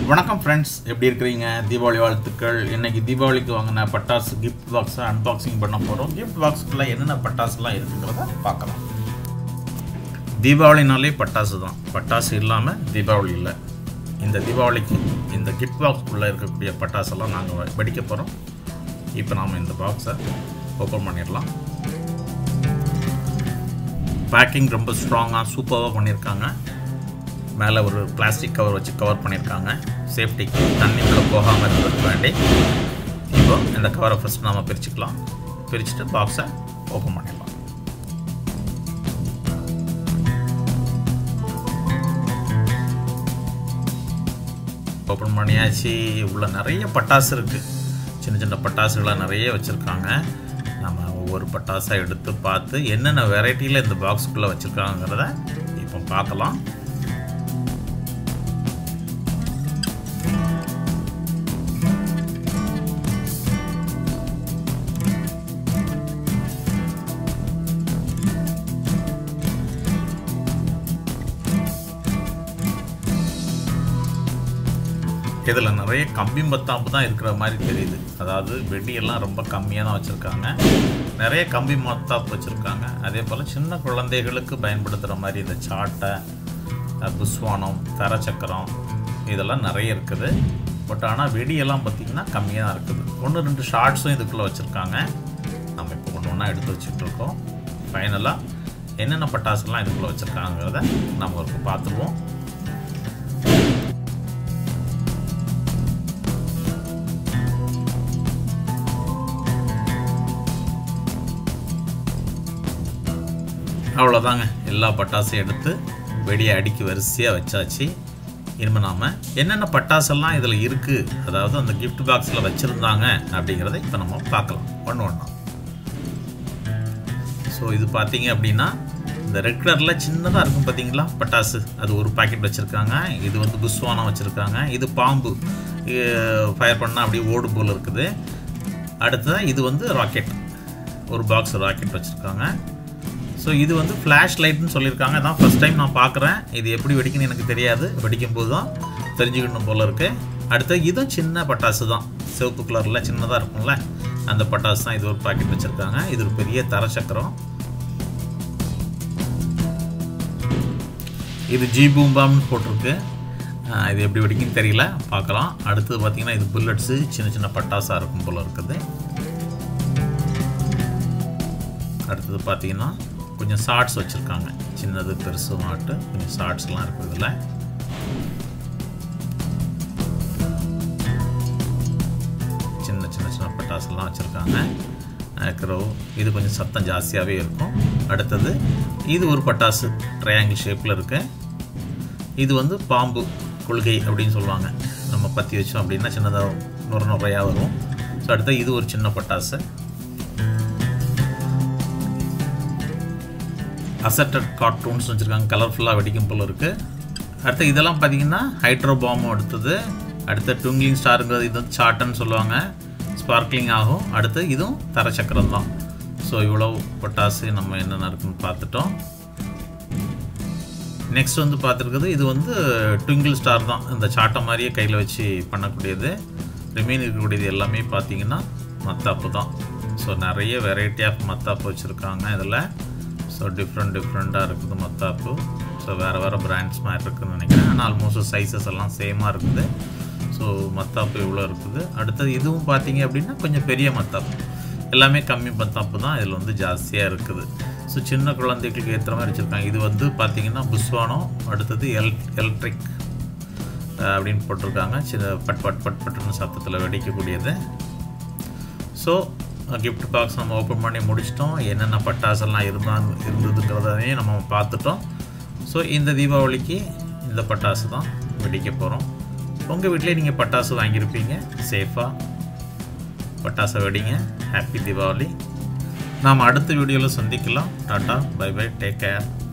வணக்கம் ஃப்ரெண்ட்ஸ் எப்படி இருக்கிறீங்க தீபாவளி வாழ்த்துக்கள் இன்னைக்கு தீபாவளிக்கு வாங்கின பட்டாசு கிஃப்ட் பாக்ஸை அன்பாக்சிங் பண்ண போகிறோம் கிஃப்ட் பாக்ஸுக்குள்ள என்னென்ன பட்டாசுலாம் இருக்குங்கிறத பார்க்கலாம் தீபாவளினாலே பட்டாசு தான் பட்டாசு இல்லாமல் தீபாவளி இல்லை இந்த தீபாவளிக்கு இந்த கிஃப்ட் பாக்ஸ்க்குள்ளே இருக்கக்கூடிய பட்டாசெல்லாம் நாங்கள் வெடிக்க போகிறோம் இப்போ நாம் இந்த பாக்ஸை ஓப்பன் பண்ணிடலாம் பேக்கிங் ரொம்ப ஸ்ட்ராங்காக சூப்பராக பண்ணியிருக்காங்க மேலே ஒரு பிளாஸ்டிக் கவர் வச்சு கவர் பண்ணியிருக்காங்க சேஃப்டிக்கு தண்ணி உள்ள போகாமல் இருக்கிறதுக்கு வேண்டி இப்போ இந்த கவரை ஃபஸ்ட் நாம் பிரிச்சுக்கலாம் பிரிச்சுட்டு பாக்ஸை ஓப்பன் பண்ணிடலாம் ஓப்பன் பண்ணியாச்சு உள்ள நிறைய பட்டாசு இருக்குது சின்ன சின்ன பட்டாசுகளாக நிறைய வச்சுருக்காங்க நம்ம ஒவ்வொரு பட்டாசாக எடுத்து பார்த்து என்னென்ன வெரைட்டியில் இந்த பாக்ஸுக்குள்ளே வச்சுருக்காங்கிறத இப்போ பார்க்கலாம் இதில் நிறைய கம்பி மத்தாப்பு தான் இருக்கிற மாதிரி தெரியுது அதாவது வெடியெல்லாம் ரொம்ப கம்மியாக தான் வச்சுருக்காங்க நிறைய கம்பி மத்தாப்பு வச்சுருக்காங்க அதே போல் சின்ன குழந்தைகளுக்கு பயன்படுத்துகிற மாதிரி இந்த சாட்டை புஸ்வானம் தரச்சக்கரம் இதெல்லாம் நிறைய இருக்குது பட் ஆனால் வெடியெல்லாம் பார்த்திங்கன்னா கம்மியாக தான் இருக்குது ஒன்று ரெண்டு ஷார்ட்ஸும் இதுக்குள்ளே வச்சுருக்காங்க நம்ம இப்போ ஒன்று ஒன்றா எடுத்து வச்சுட்டு இருக்கோம் ஃபைனலாக என்னென்ன பட்டாசுலாம் இதுக்குள்ளே வச்சுருக்காங்கிறத நம்ம ஒரு பார்த்துருவோம் அவ்வளோதாங்க எல்லா பட்டாசையும் எடுத்து வெடியை அடுக்கி வரிசையாக வச்சாச்சு இனிமேல் நாம் என்னென்ன பட்டாசெல்லாம் இதில் இருக்குது அதாவது அந்த கிஃப்ட் பாக்ஸில் வச்சுருந்தாங்க அப்படிங்கிறத இப்போ நம்ம பார்க்கலாம் ஒன்று ஒன்றா ஸோ இது பார்த்தீங்க அப்படின்னா இந்த ரெட் கலரில் சின்னதாக இருக்கும் பார்த்தீங்களா பட்டாசு அது ஒரு பாக்கெட் வச்சுருக்காங்க இது வந்து புஸ்வானம் வச்சுருக்காங்க இது பாம்பு ஃபயர் பண்ணால் அப்படியே ஓடு போல் இருக்குது அடுத்ததாக இது வந்து ராக்கெட் ஒரு பாக்ஸ் ராக்கெட் வச்சுருக்காங்க ஸோ இது வந்து ஃப்ளாஷ் லைட்னு சொல்லியிருக்காங்க தான் ஃபஸ்ட் டைம் நான் பார்க்குறேன் இது எப்படி வெடிக்கணும்னு எனக்கு தெரியாது வெடிக்கும் போது தான் தெரிஞ்சுக்கணும் போல் இருக்குது அடுத்து இதுவும் சின்ன பட்டாசு தான் சிவப்பு கலரில் சின்னதாக இருக்கும்ல அந்த பட்டாசு தான் இது ஒரு பாக்கெட் வச்சுருக்காங்க இது ஒரு பெரிய தரச்சக்கரம் இது ஜி பூம்பாம்னு போட்டிருக்கு இது எப்படி வெடிக்குன்னு தெரியல பார்க்கலாம் அடுத்தது பார்த்திங்கன்னா இது புல்லட்ஸு சின்ன சின்ன பட்டாசாக இருக்கும் போல் இருக்குது அடுத்தது பார்த்திங்கன்னா கொஞ்சம் ஷார்ட்ஸ் வச்சுருக்காங்க சின்னது பெருசு மாட்டு கொஞ்சம் ஷார்ட்ஸ்லாம் இருக்குது இதில் சின்ன சின்ன சின்ன பட்டாசுலாம் வச்சுருக்காங்க இருக்கிறோ இது கொஞ்சம் சத்தம் ஜாஸ்தியாகவே இருக்கும் அடுத்தது இது ஒரு பட்டாசு ட்ரையாங்கிள் ஷேப்பில் இருக்கு இது வந்து பாம்பு கொள்கை அப்படின்னு சொல்லுவாங்க நம்ம பற்றி வச்சோம் அப்படின்னா சின்னதாக நுர நுறையாக வரும் ஸோ அடுத்து இது ஒரு சின்ன பட்டாசு அசட்டட் கார்ட்டூன்ஸ் வச்சுருக்காங்க கலர்ஃபுல்லாக வெடிக்கும் போல் இருக்குது அடுத்து இதெல்லாம் பார்த்தீங்கன்னா ஹைட்ரோ பாம்பும் அடுத்தது அடுத்து டுங்கிங் ஸ்டாருங்கிறது இது வந்து சாட்டன்னு சொல்லுவாங்க ஸ்பார்க்லிங் ஆகும் அடுத்து இதுவும் தரச்சக்கரம் தான் ஸோ இவ்வளோ பட்டாசு நம்ம என்னென்ன இருக்குன்னு பார்த்துட்டோம் நெக்ஸ்ட் வந்து பார்த்துருக்குது இது வந்து ட்விங்கிள் ஸ்டார் தான் இந்த சாட்டை மாதிரியே கையில் வச்சு பண்ணக்கூடியது ரிமைன் இருக்கக்கூடியது எல்லாமே பார்த்தீங்கன்னா மத்தாப்பு தான் ஸோ நிறைய வெரைட்டி ஆஃப் மத்தாப்பு வச்சுருக்காங்க இதில் ஸோ டிஃப்ரெண்ட் டிஃப்ரெண்ட்டாக இருக்குது மத்தாப்பு ஸோ வேறு வேறு பிராண்ட்ஸ் மாதிரி இருக்குதுன்னு நினைக்கிறேன் ஆனால் ஆல்மோஸ்ட் சைஸஸ் எல்லாம் சேமாக இருக்குது ஸோ மத்தாப்பு இவ்வளோ இருக்குது அடுத்தது இதுவும் பார்த்தீங்க அப்படின்னா கொஞ்சம் பெரிய மத்தாப்பு எல்லாமே கம்மி மத்தாப்பு தான் இதில் வந்து ஜாஸ்தியாக இருக்குது ஸோ சின்ன குழந்தைகளுக்கு ஏற்ற மாதிரி வச்சுருக்காங்க இது வந்து பார்த்திங்கன்னா புஸ்வானம் அடுத்தது எல் எலக்ட்ரிக் அப்படின்னு போட்டிருக்காங்க சின்ன பட் பட் பட் பட்டுன்னு சத்தத்தில் வெடிக்கக்கூடியது ஸோ கிஃப்ட் பாக்ஸ் நம்ம ஓப்பன் பண்ணி முடிச்சிட்டோம் என்னென்ன பட்டாசெல்லாம் இருந்தால் இருந்ததுங்கிறதையும் நம்ம பார்த்துட்டோம் ஸோ இந்த தீபாவளிக்கு இந்த பட்டாசு தான் வெடிக்க போகிறோம் உங்கள் வீட்டிலே நீங்கள் பட்டாசு வாங்கியிருப்பீங்க சேஃபாக பட்டாசை வெடிங்க ஹாப்பி தீபாவளி நாம் அடுத்த வீடியோவில் சந்திக்கலாம் tata bye bye take care